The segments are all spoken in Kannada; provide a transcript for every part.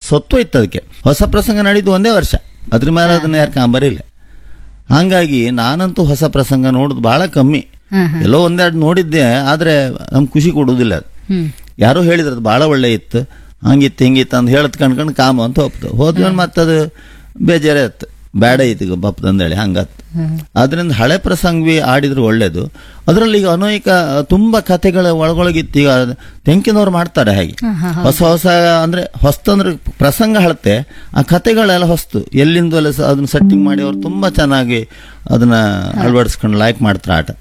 ಸತ್ವ ಇತ್ತು ಅದಕ್ಕೆ ಹೊಸ ಪ್ರಸಂಗ ನಡೀತು ಒಂದೇ ವರ್ಷ ಅದ್ರ ಮೇಲೆ ಅದನ್ನ ಯಾರು ಕಾಂಬರಿಲ್ಲ ಹಂಗಾಗಿ ನಾನಂತೂ ಹೊಸ ಪ್ರಸಂಗ ನೋಡೋದು ಬಹಳ ಕಮ್ಮಿ ಹಾ, ಹಾ. ಎಲ್ಲೋ ಒಂದೆರಡು ನೋಡಿದ್ದೆ ಆದ್ರೆ ನಮ್ಗೆ ಖುಷಿ ಕೊಡುವುದಿಲ್ಲ ಅದು ಹ್ಮ್ ಯಾರೋ ಹೇಳಿದ್ರು ಅದು ಭಾಳ ಒಳ್ಳೆ ಇತ್ತು ಹಂಗಿತ್ತು ಹಿಂಗಿತ್ತು ಅಂತ ಹೇಳತ್ ಕಣ್ಕೊಂಡು ಕಾಮ ಅಂತ ಹೋಗ್ತು ಹೋದ್ಮೇಲೆ ಮತ್ತದು ಬೇಜಾರೇ ಇತ್ತು ಬೇಡ ಐತಿ ಬಪ್ಪದ ಅಂದೇಳಿ ಹಂಗತ್ತು ಅದರಿಂದ ಹಳೆ ಪ್ರಸಂಗವಿ ಆಡಿದ್ರು ಒಳ್ಳೇದು ಅದರಲ್ಲಿ ಈಗ ಅನೇಕ ತುಂಬಾ ಕಥೆಗಳ ಒಳಗೊಳಗಿತ್ತು ಈಗ ತೆಂಕಿನವ್ರು ಮಾಡ್ತಾರೆ ಹಾಗೆ ಹೊಸ ಹೊಸ ಅಂದ್ರೆ ಹೊಸ್ತಂದ್ರೆ ಪ್ರಸಂಗ ಹಳತೆ ಆ ಕಥೆಗಳೆಲ್ಲ ಹೊಸ್ತು ಎಲ್ಲಿಂದ ಎಲ್ಲ ಸ- ಅದನ್ನ ಸೆಟ್ಟಿಂಗ್ ಮಾಡಿ ಅವ್ರು ತುಂಬಾ ಚೆನ್ನಾಗಿ ಅದನ್ನ ಅಳವಡಿಸ್ಕೊಂಡು ಲೈಕ್ ಮಾಡ್ತಾರೆ ಆಟ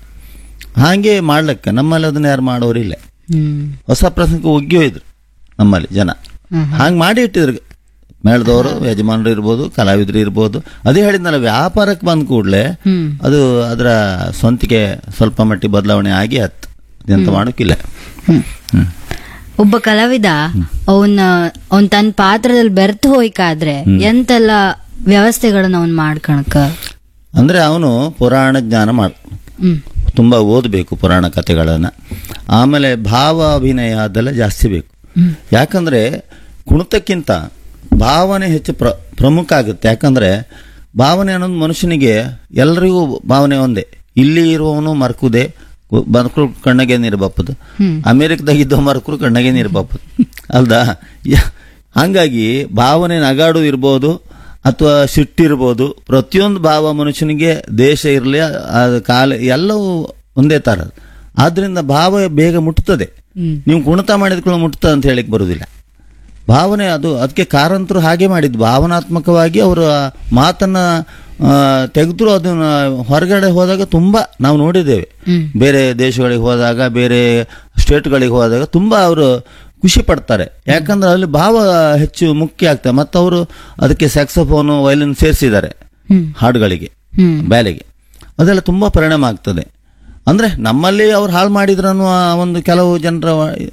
ಹಾಗೆ ಮಾಡ್ಲಿಕ್ಕೆ ನಮ್ಮಲ್ಲಿ ಅದನ್ನ ಯಾರು ಮಾಡೋರಿಲ್ಲ ಹ್ಮ್ ಹೊಸ ಪ್ರಸಂಗ ಒಗ್ಗಿ ಹೋಯ್ದ್ರು ನಮ್ಮಲ್ಲಿ ಜನ ಹಾಗೆ ಮಾಡಿ ಇಟ್ಟಿದ್ರು ಮೇಳದವರು ಯಜಮಾನರು ಇರ್ಬೋದು ಕಲಾವಿದರು ಇರ್ಬೋದು ಅದೇ ಹೇಳಿದ್ನಲ್ಲ ವ್ಯಾಪಾರಕ್ಕೆ ಬಂದ ಕೂಡಲೇ ಹ್ಮ್ ಅದು ಅದರ ಸ್ವಂತಿಗೆ ಸ್ವಲ್ಪ ಮಟ್ಟಿಗೆ ಬದಲಾವಣೆ ಆಗಿ ಹತ್ತು ಎಂತ ಮಾಡೋಕ್ಕಿಲ್ಲ ಹ್ಮ್ ಹ್ಮ್. ಒಬ್ಬ ಕಲಾವಿದ ಅವನ ಅವನ್ ತನ್ನ ಪಾತ್ರದಲ್ಲಿ ಬೆರ್ತು ಹೋಯ್ಕಾದ್ರೆ ಎಂತೆಲ್ಲ ವ್ಯವಸ್ಥೆಗಳನ್ನ ಅವನ್ ಮಾಡ್ಕಣಕ ಅಂದ್ರೆ ಅವನು ಪುರಾಣ ಜ್ಞಾನ ಮಾಡ್ ಹ್ಮ್ ತುಂಬಾ ಓದಬೇಕು ಪುರಾಣ ಕಥೆಗಳನ್ನ ಆಮೇಲೆ ಭಾವ ಅಭಿನಯ ಅದೆಲ್ಲ ಜಾಸ್ತಿ ಬೇಕು ಯಾಕಂದ್ರೆ ಕುಣಿತಕ್ಕಿಂತ ಭಾವನೆ ಹೆಚ್ಚು ಪ್ರ ಪ್ರಮುಖ ಆಗುತ್ತೆ ಯಾಕಂದ್ರೆ ಭಾವನೆ ಅನ್ನೋದು ಮನುಷ್ಯನಿಗೆ ಎಲ್ಲರಿಗೂ ಭಾವನೆ ಒಂದೇ ಇಲ್ಲಿ ಇರುವವನು ಮರ್ಕುದೆ ಮರ್ಕರು ಕಣ್ಣಗೆ ನೀರು ಬಪ್ಪದು ಅಮೆರಿಕದಾಗಿದ್ದ ಮರ್ಕರು ಕಣ್ಣಗೆ ನೀರು ಬಪ್ಪದು ಅಲ್ದಾ ಯ- ಹಂಗಾಗಿ ಭಾವನೆ ನಗಾಡು ಇರ್ಬೋದು ಅಥವಾ ಸಿಟ್ಟಿರ್ಬೋದು ಪ್ರತಿಯೊಂದು ಭಾವ ಮನುಷ್ಯನಿಗೆ ದೇಶ ಇರಲಿ ಕಾಲ ಎಲ್ಲವೂ ಒಂದೇ ತರ ಆದ್ರಿಂದ ಭಾವ ಬೇಗ ಮುಟ್ತದೆ ನೀವು ಕುಣಿತ ಮಾಡಿದ್ಕೊಳ್ಳೋ ಮುಟ್ತದೆ ಅಂತ ಹೇಳಿಕ್ ಬರುದಿಲ್ಲ ಭಾವನೆ ಅದು ಅದಕ್ಕೆ ಕಾರಂತರು ಹಾಗೆ ಮಾಡಿದ್ದು ಭಾವನಾತ್ಮಕವಾಗಿ ಅವರು ಮಾತನ್ನ ತೆಗೆದ್ರು ಅದನ್ನ ಹೊರಗಡೆ ಹೋದಾಗ ತುಂಬಾ ನಾವು ನೋಡಿದ್ದೇವೆ ಬೇರೆ ದೇಶಗಳಿಗೆ ಹೋದಾಗ ಬೇರೆ ಸ್ಟೇಟ್ಗಳಿಗೆ ಹೋದಾಗ ತುಂಬಾ ಅವರು ಖುಷಿ ಪಡ್ತಾರೆ ಯಾಕಂದ್ರೆ ಅಲ್ಲಿ ಭಾವ ಹೆಚ್ಚು ಮುಖ್ಯ ಆಗ್ತದೆ ಮತ್ತು ಅವರು ಅದಕ್ಕೆ ಸ್ಯಾಕ್ಸಫೋನು ವಯಲಿನ್ ಸೇರಿಸಿದ್ದಾರೆ ಹಾಡುಗಳಿಗೆ ಬ್ಯಾಲೆಗೆ ಅದೆಲ್ಲ ತುಂಬಾ ಪರಿಣಾಮ ಆಗ್ತದೆ ಅಂದ್ರೆ ನಮ್ಮಲ್ಲಿ ಅವ್ರು ಹಾಳು ಮಾಡಿದ್ರು ಅನ್ನುವ ಒಂದು ಕೆಲವು ಜನರ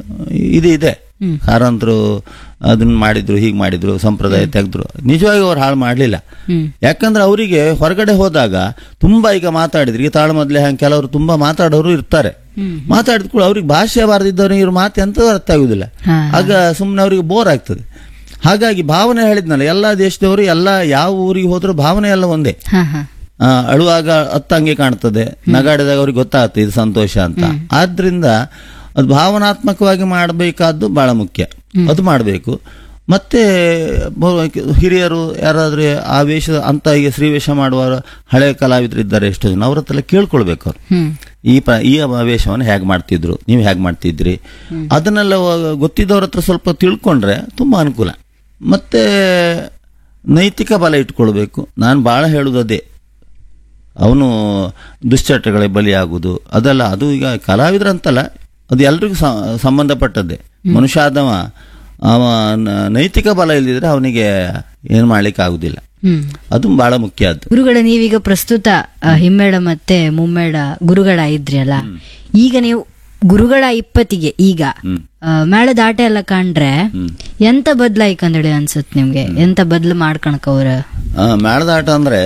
ಇದು ಇದೆ ಕಾರಂತರು ಅದನ್ನ ಮಾಡಿದ್ರು ಹೀಗೆ ಮಾಡಿದ್ರು ಸಂಪ್ರದಾಯ ತೆಗೆದ್ರು ನಿಜವಾಗಿ ಅವ್ರು ಹಾಳು ಮಾಡಲಿಲ್ಲ ಯಾಕಂದ್ರೆ ಅವರಿಗೆ ಹೊರಗಡೆ ಹೋದಾಗ ತುಂಬಾ ಈಗ ಮಾತಾಡಿದ್ರು ಈ ತಾಳ್ಮದ್ಲೆ ಹಂಗೆ ಕೆಲವರು ತುಂಬಾ ಮಾತಾಡೋರು ಇರ್ತಾರೆ ಮಾತಾಡಿದ ಕೂಡ ಅವ್ರಿಗೆ ಭಾಷೆ ಬಾರದಿದ್ದವ್ರಿಗೆ ಇವ್ರ ಮಾತು ಎಂತ ಅರ್ಥ ಆಗುದಿಲ್ಲ ಹಾ. ಆಗ ಸುಮ್ಮನೆ ಅವರಿಗೆ ಬೋರ್ ಆಗ್ತದೆ ಹಾಗಾಗಿ ಭಾವನೆ ಹೇಳಿದ್ನಲ್ಲ ಎಲ್ಲಾ ದೇಶದವರು ಎಲ್ಲ ಯಾವ ಊರಿಗೆ ಹೋದ್ರು ಭಾವನೆ ಎಲ್ಲ ಒಂದೇ ಹಾ ಹಾ ಆ, ಅಳುವಾಗ ಹತ್ತಂಗೆ ಕಾಣ್ತದೆ ನಗಾಡಿದಾಗ ಅವ್ರಿಗೆ ಗೊತ್ತಾಗುತ್ತೆ ಇದು ಸಂತೋಷ ಅಂತ ಆದ್ರಿಂದ ಅದು ಭಾವನಾತ್ಮಕವಾಗಿ ಮಾಡಬೇಕಾದ್ದು ಬಹಳ ಮುಖ್ಯ ಅದು ಮಾಡಬೇಕು ಮತ್ತೆ ಬ- ಹಿರಿಯರು ಯಾರಾದ್ರೂ ಆ ವೇಷ ಅಂತ ಈಗ ಶ್ರೀವೇಷ ಮಾಡುವ ಹಳೆ ಕಲಾವಿದರು ಇದ್ದಾರೆ ಎಷ್ಟೋ ಜನ ಅವ್ರ ಹತ್ರ ಕೇಳ್ಕೊಳ್ಬೇಕು ಅವ್ರು ಹ್ಮ್ ಈ ಪ ಈ ವೇಷವನ್ನು ಹೇಗೆ ಮಾಡ್ತಿದ್ರು ನೀವು ಹೇಗೆ ಮಾಡ್ತಿದ್ರಿ ಅದನ್ನೆಲ್ಲ ಗೊತ್ತಿದ್ದವ್ರ ಹತ್ರ ಸ್ವಲ್ಪ ತಿಳ್ಕೊಂಡ್ರೆ ತುಂಬಾ ಅನುಕೂಲ ಮತ್ತೆ ನೈತಿಕ ಬಲ ಇಟ್ಕೊಳ್ಬೇಕು ನಾನು ಬಹಳ ಹೇಳುದು ಅದೇ ಅವನು ದುಶ್ಚಟಗಳಿಗೆ ಬಲಿಯಾಗುವುದು ಅದೆಲ್ಲ ಅದು ಈಗ ಕಲಾವಿದ್ರಂತಲ್ಲ ಅದು ಎಲ್ರಿಗೂ ಸ- ಸಂಬಂಧಪಟ್ಟದ್ದೇ ಮನುಷ್ಯ ಆದವ ಅವ ನ- ನೈತಿಕ ಬಲ ಇಲ್ಲದಿದ್ರೆ ಅವನಿಗೆ ಏನು ಮಾಡ್ಲಿಕ್ಕೆ ಆಗುದಿಲ್ಲ ಹ್ಮ್ ಅದು ಬಹಳ ಮುಖ್ಯ ಅದು ಗುರುಗಳ ನೀವೀಗ ಪ್ರಸ್ತುತ ಆ, ಹಿಮ್ಮೇಳ ಮತ್ತೆ ಮುಮ್ಮೇಳ ಗುರುಗಳ ಇದ್ರಿ ಅಲ್ಲ ಈಗ ನೀವು ಗುರುಗಳ ಇಪ್ಪತ್ತಿಗೆ ಈಗ ಹ್ಮ್. ಆ, ಮೇಳದ ಆಟ ಎಲ್ಲ ಕಂಡ್ರೆ ಎಂತ ಬದ್ಲಾಯ್ಕಂದೇಳಿ ಅನ್ಸುತ್ತೆ ನಿಮ್ಗೆ ಎಂತ ಬದ್ಲು ಮಾಡ್ಕಣಕ ಅವ್ರ ಆ, ಮೇಳದ ಆಟ ಅಂದ್ರೆ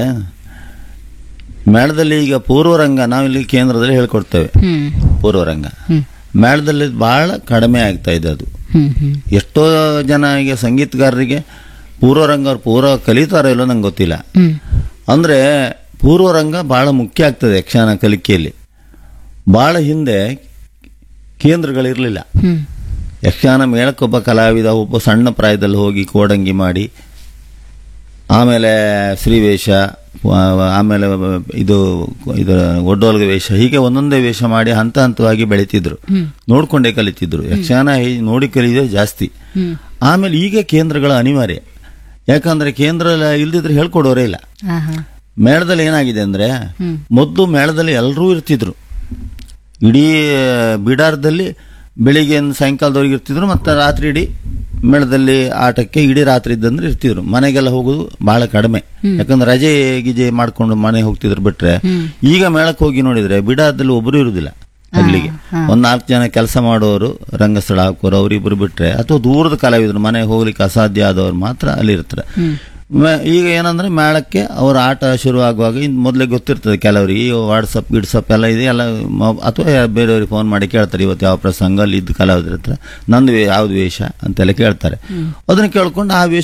ಮೇಳದಲ್ಲಿ ಈಗ ಪೂರ್ವರಂಗ ನಾವಿಲ್ಲಿ ಕೇಂದ್ರದಲ್ಲಿ ಹೇಳ್ಕೊಡ್ತೇವೆ ಹ್ಮ್ ಪೂರ್ವರಂಗ ಹ್ಮ್ ಮೇಳದಲ್ಲಿ ಬಹಳ ಕಡಿಮೆ ಆಗ್ತಾ ಇದೆ ಅದು ಹ್ಮ್ ಹ್ಮ್ ಎಷ್ಟೋ ಜನ ಈಗ ಸಂಗೀತಗಾರರಿಗೆ ಪೂರ್ವರಂಗ ಅವ್ರು ಪೂರ್ವ ಕಲಿತಾರೋ ಇಲ್ಲೋ ನಂಗೆ ಗೊತ್ತಿಲ್ಲ ಹ್ಮ್ ಅಂದ್ರೆ ಪೂರ್ವರಂಗ ಬಹಳ ಮುಖ್ಯ ಆಗ್ತದೆ ಯಕ್ಷಗಾನ ಕಲಿಕೆಯಲ್ಲಿ ಬಹಳ ಹಿಂದೆ ಕೇಂದ್ರಗಳಿರಲಿಲ್ಲ ಹ್ಮ್ ಯಕ್ಷಗಾನ ಮೇಳಕ್ಕೊಬ್ಬ ಕಲಾವಿದ ಒಬ್ಬ ಸಣ್ಣ ಪ್ರಾಯದಲ್ಲಿ ಹೋಗಿ ಕೋಡಂಗಿ ಮಾಡಿ ಆಮೇಲೆ ಶ್ರೀವೇಷ ಆ- ಆಮೇಲೆ ಇದು ಇದು ಒಡ್ಡೋಲ್ಗ ವೇಷ ಹೀಗೆ ಒಂದೊಂದೇ ವೇಷ ಮಾಡಿ ಹಂತ ಹಂತವಾಗಿ ಬೆಳಿತಿದ್ರು ನೋಡ್ಕೊಂಡೇ ಕಲಿತಿದ್ರು ಯಕ್ಷಗಾನ ಹೀ- ನೋಡಿ ಕಲಿಯೋದೇ ಜಾಸ್ತಿ ಹ್ಮ್ ಆಮೇಲೆ ಈಗ ಕೇಂದ್ರಗಳ ಅನಿವಾರ್ಯ ಯಾಕಂದ್ರೆ ಕೇಂದ್ರ ಇಲ್ದಿದ್ರೆ ಹೇಳ್ಕೊಡೋರೇ ಇಲ್ಲ ಹಾ ಹಾ ಮೇಳದಲ್ಲಿ ಏನಾಗಿದೆ ಅಂದ್ರೆ ಹ್ಮ್. ಮೊದಲು ಮೇಳದಲ್ಲಿ ಎಲ್ಲರೂ ಇರ್ತಿದ್ರು ಇಡೀ ಬಿಡಾರದಲ್ಲಿ ಬೆಳಿಗ್ಗೆ ಸಾಯಂಕಾಲದವರೆಗೆ ಇರ್ತಿದ್ರು ಮತ್ತೆ ರಾತ್ರಿ ಇಡೀ ಮೇಳದಲ್ಲಿ ಆಟಕ್ಕೆ ಇಡೀ ರಾತ್ರಿ ಇದ್ದಂದ್ರೆ ಇರ್ತಿದ್ರು ಮನೆಗೆಲ್ಲ ಹೋಗೋದು ಬಹಳ ಕಡಿಮೆ ಯಾಕಂದ್ರೆ ರಜೆ ಗಿಜೆ ಮಾಡ್ಕೊಂಡು ಮನೆ ಹೋಗ್ತಿದ್ರು ಬಿಟ್ರೆ ಈಗ ಮೇಳಕ್ಕೆ ಹೋಗಿ ನೋಡಿದ್ರೆ ಬಿಡಾರದಲ್ಲಿ ಒಬ್ಬರು ಇರುದಿಲ್ಲ ಅಲ್ಲಿಗೆ ಒಂದ್ ನಾಲ್ಕು ಜನ ಕೆಲಸ ಮಾಡೋರು ರಂಗಸ್ಥಳ ಹಾಕೋರು ಅವರಿಬ್ರು ಬಿಟ್ರೆ ಅಥವಾ ದೂರದ ಕಲಾವಿದರು ಮನೆಗೆ ಹೋಗ್ಲಿಕ್ಕೆ ಅಸಾಧ್ಯ ಆದವ್ರು ಮಾತ್ರ ಅಲ್ಲಿ ಇರ್ತಾರೆ ಮ- ಈಗ ಏನಂದ್ರೆ ಮೇಳಕ್ಕೆ ಅವ್ರ ಆಟ ಶುರುವಾಗುವಾಗ ಇನ್ ಮೊದಲೇ ಗೊತ್ತಿರ್ತದೆ ಕೆಲವರಿಗೆ ಈ ವಾಟ್ಸಪ್ ಗಿಡ್ಸಪ್ ಎಲ್ಲ ಇದೆ ಎಲ್ಲ ಮ- ಅಥವಾ ಯಾ- ಬೇರೆಯವ್ರಿಗೆ ಫೋನ್ ಮಾಡಿ ಕೇಳ್ತಾರೆ ಇವತ್ತು ಯಾವ ಪ್ರಸಂಗ ಅಲ್ಲಿ ಇದ್ದ ಕಲಾವಿದ್ರ ಹತ್ರ ನಂದು ವೇ- ಯಾವ್ದು ವೇಷ ಅಂತೆಲ್ಲ ಕೇಳ್ತಾರೆ ಅದನ್ನ ಕೇಳ್ಕೊಂಡು ಆ ವೇಷ